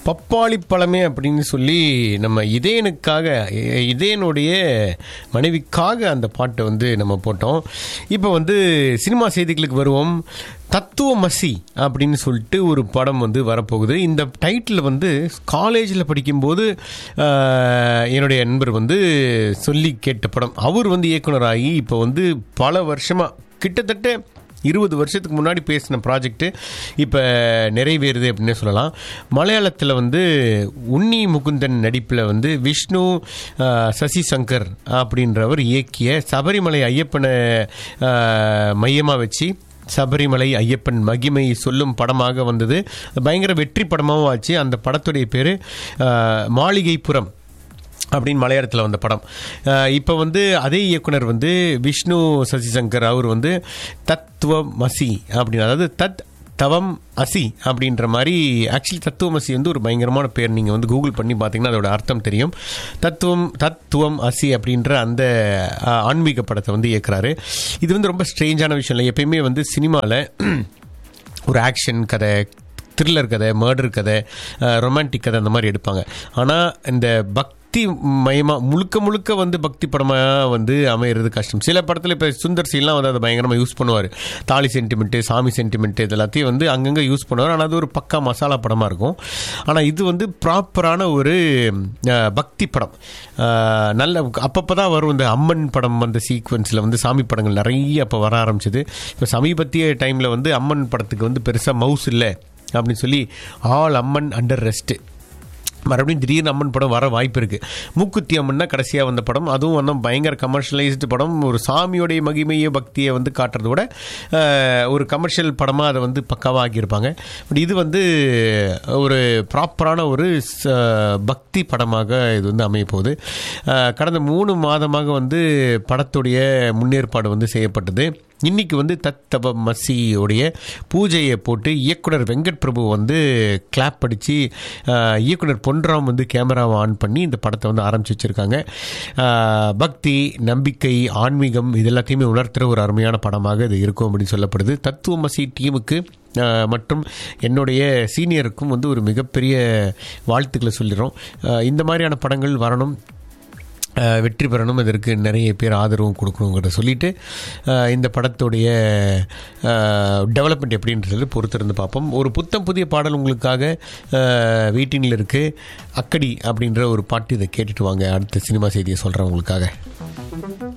பப்பாளி பழமே அப்படின்னு சொல்லி நம்ம இதயனுக்காக இ- இதயனுடைய மனைவிக்காக அந்த பாட்டை வந்து நம்ம போட்டோம் இப்போ வந்து சினிமா செய்திகளுக்கு வருவோம் தத்துவமசி அப்படின்னு சொல்லிட்டு ஒரு படம் வந்து வரப்போகுது இந்த டைட்டில் வந்து காலேஜில் படிக்கும்போது ஆஹ், என்னுடைய நண்பர் வந்து சொல்லி கேட்ட படம் அவர் வந்து இயக்குனராகி இப்போ வந்து பல வருஷமாக கிட்டத்தட்ட இருபது வருஷத்துக்கு முன்னாடி பேசின ப்ராஜெக்ட் இப்போ நிறைவேறுது அப்படின்னே சொல்லலாம் மலையாளத்தில் வந்து உன்னி முகுந்தன் நடிப்பில் வந்து விஷ்ணு ஆஹ், சசி சங்கர் அப்படின்றவர் இயக்கிய சபரிமலை ஐயப்பனை மையமாக வச்சு சபரிமலை ஐயப்பன் மகிமை சொல்லும் படமாக வந்தது பயங்கர வெற்றி படமாகவும் ஆச்சு அந்த படத்துடைய பேர் மாளிகைப்புறம் அப்படின்னு மலையாளத்தில் வந்த படம் இப்போ வந்து அதே இயக்குனர் வந்து விஷ்ணு சசிசங்கர் அவர் வந்து தத்துவமசி அப்படின்னு அதாவது தத் தவம் அசி அப்படின்ற மாதிரி ஆக்சுவலி தத்துவமசி வந்து ஒரு பயங்கரமான பேர் நீங்கள் வந்து கூகுள் பண்ணி பார்த்தீங்கன்னா அதோட அர்த்தம் தெரியும் தத்துவம் தத்துவம் அசி அப்படின்ற அந்த அஹ், ஆன்மீக படத்தை வந்து இயக்குறாரு இது வந்து ரொம்ப ஸ்ட்ரேஞ்சான விஷயம் இல்லை எப்பயுமே வந்து சினிமாவில் ஒரு ஆக்ஷன் கதை த்ரில்லர் கதை மர்டர் கதை ரொமான்டிக் கதை அந்த மாதிரி எடுப்பாங்க ஆனால் இந்த பக்தி மயமாக முழுக்க முழுக்க வந்து பக்தி படமாக வந்து அமையிறது கஷ்டம் சில படத்தில் இப்போ சுந்தர் சீலாம் வந்து அதை பயங்கரமாக யூஸ் பண்ணுவார் தாலி சென்டிமெண்ட்டு சாமி சென்டிமெண்ட்டு இது எல்லாத்தையும் வந்து அங்கங்கே யூஸ் பண்ணுவார் ஆனால் அது ஒரு பக்கா மசாலா படமாக இருக்கும் ஆனால் இது வந்து ப்ராப்பரான ஒரு அஹ், பக்தி படம் அஹ், நல்ல அப்பப்போ தான் வரும் இந்த அம்மன் படம் அந்த சீக்வன்ஸில் வந்து சாமி படங்கள் நிறைய அப்போ வர ஆரம்பிச்சது இப்போ சமீபத்திய டைமில் வந்து அம்மன் படத்துக்கு வந்து பெருசாக மவுஸ் இல்லை அப்படின்னு சொல்லி ஆல் அம்மன் அண்டர் ரெஸ்ட்டு மறுபடியும் திடீர்னு அம்மன் படம் வர வாய்ப்பு இருக்குது மூக்குத்தி அம்மன்னா கடைசியாக வந்த படம் அதுவும் வந்து பயங்கர கமர்ஷியலைஸ்டு படம் ஒரு சாமியோடைய மகிமையை பக்தியை வந்து காட்டுறத விட அஹ், ஒரு கமர்ஷியல் படமாக அதை வந்து பக்காவாக ஆக்கியிருப்பாங்க பட் இது வந்து ஒரு ப்ராப்பரான ஒரு ச- பக்தி படமாக இது வந்து அமைய போகுது அஹ், கடந்த மூணு மாதமாக வந்து படத்துடைய முன்னேற்பாடு வந்து செய்யப்பட்டது இன்னைக்கு வந்து தத்தவ மசியோடைய பூஜையை போட்டு இயக்குனர் வெங்கட் பிரபு வந்து கிளாப் அடித்து இயக்குனர் பொன்ராம் வந்து கேமராவை ஆன் பண்ணி இந்த படத்தை வந்து ஆரம்பிச்சு வச்சுருக்காங்க பக்தி நம்பிக்கை ஆன்மீகம் இது எல்லாத்தையுமே உணர்த்துகிற ஒரு அருமையான படமாக இது இருக்கும் அப்படின்னு சொல்லப்படுது தத்துவமசி டீமுக்கு ஆஹ், மற்றும் என்னுடைய சீனியருக்கும் வந்து ஒரு மிகப்பெரிய வாழ்த்துக்களை சொல்லிடுறோம் ஆஹ், இந்த மாதிரியான படங்கள் வரணும் அஹ் வெற்றி பெறணும் இதற்கு நிறைய பேர் ஆதரவும் கொடுக்கணுங்கிறத சொல்லிட்டு அஹ் இந்த படத்துடைய டெவலப்மெண்ட் எப்படின்றது பொறுத்திருந்து பார்ப்போம் ஒரு புத்தம் புதிய பாடல் உங்களுக்காக வெயிட்டிங்கில் இருக்குது அக்கடி அப்படின்ற ஒரு பாட்டு இதை கேட்டுட்டு வாங்க அடுத்த சினிமா செய்தியை சொல்கிறேன் உங்களுக்காக